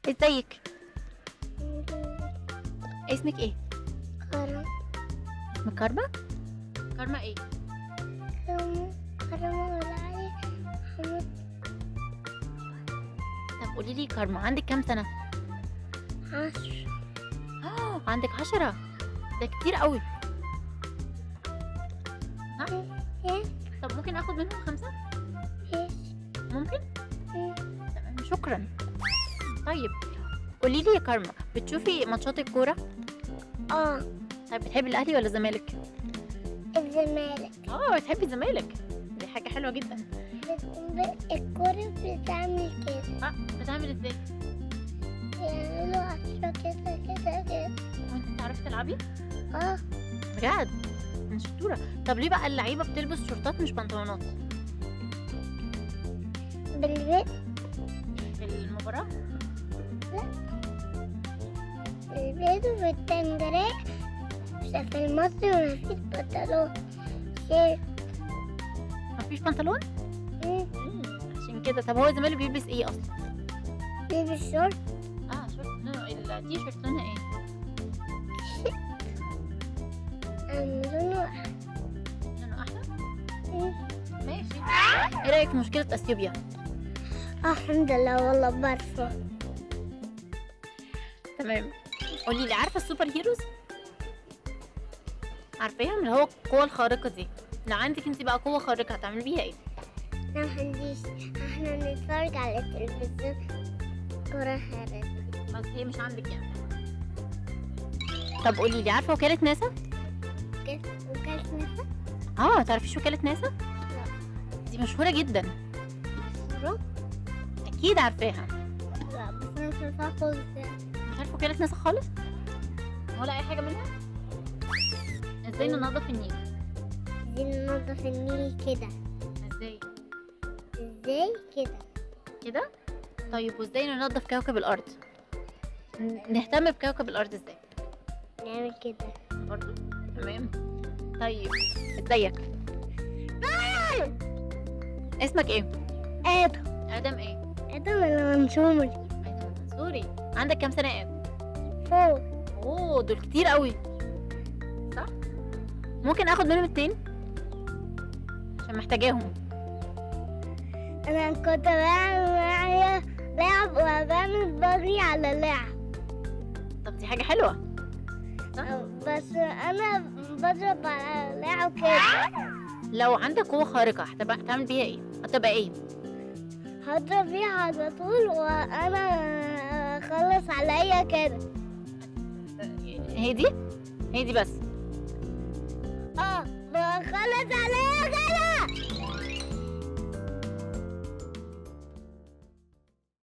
ازيك اسمك ايه كرم اسمك كارما كارما ايه كرم كرم والعلي محمد طب قولي لي كارما عندك كام سنه عشر آه، عندك عشرة ده كتير قوي ايه طب ممكن اخد منهم خمسة ايش ممكن ايه تمام شكرا طيب قولي لي يا كارما بتشوفي ماتشات الكوره اه طيب بتحبي الاهلي ولا الزمالك الزمالك اه بتحبي الزمالك دي حاجه حلوه جدا بت- الكرة بتعمل كده اه بتعمل ازاي يعملوا عشرة كده كده كده وانت بتعرفي تلعبي اه بجد انت شطوره طب ليه بقى اللعيبه بتلبس شورتات مش بنطلونات بالبيت في المباراه بالبيت وفي التنجرية في المصري مفيش بنطلون شير مفيش بنطلون مم. عشان كده طب هو الزمالك بيلبس ايه اصلا بيلبس شورت اه شورت لونه التيشيرت لونها ايه أم لونه أحمر. لونه احمر مم. ماشي ايه رايك في مشكله اثيوبيا آه، الحمد لله والله برفع تمام قولي لي عارفه السوبر هيروز عارفاهم اللي هو القوه الخارقه دي لو عندك انت بقى قوه خارقه هتعملي بيها ايه لا عنديش احنا نتفرج على التلفزيون كرة خارج بس هي مش عندك يعني طب قولي لي عارفه وكاله ناسا وكانت نفس اه تعرفيش وكاله ناسا دي مشهوره جدا روح اكيد عارفاها لا بس انا مش عارفة خالص مش عارفه وكاله ناسا خالص ولا اي حاجه منها ازاي ننظف النيل عايزين ننضف النيل كده ازاي ازاي كده كده طيب وازاي ننظف كوكب الارض ن- نهتم بكوكب الارض ازاي نعمل كده برضو تمام طيب ازيك اسمك ايه ادم ادم ايه ادم المنشومري ادم منصوري عندك كام سنه يا ادم فوق اوه دول كتير قوي صح ممكن اخد منهم اتنين عشان محتاجاهم انا كنت بعمل معايا لعب وبعمل بجري على لعب طب دي حاجه حلوه بس انا بضرب على لعب كده لو عندك قوه خارقه هتبقى هتعمل بيها ايه هتبقى ايه هضرب بيها على طول وانا اخلص عليا كده هي دي هي دي بس اه بخلص عليا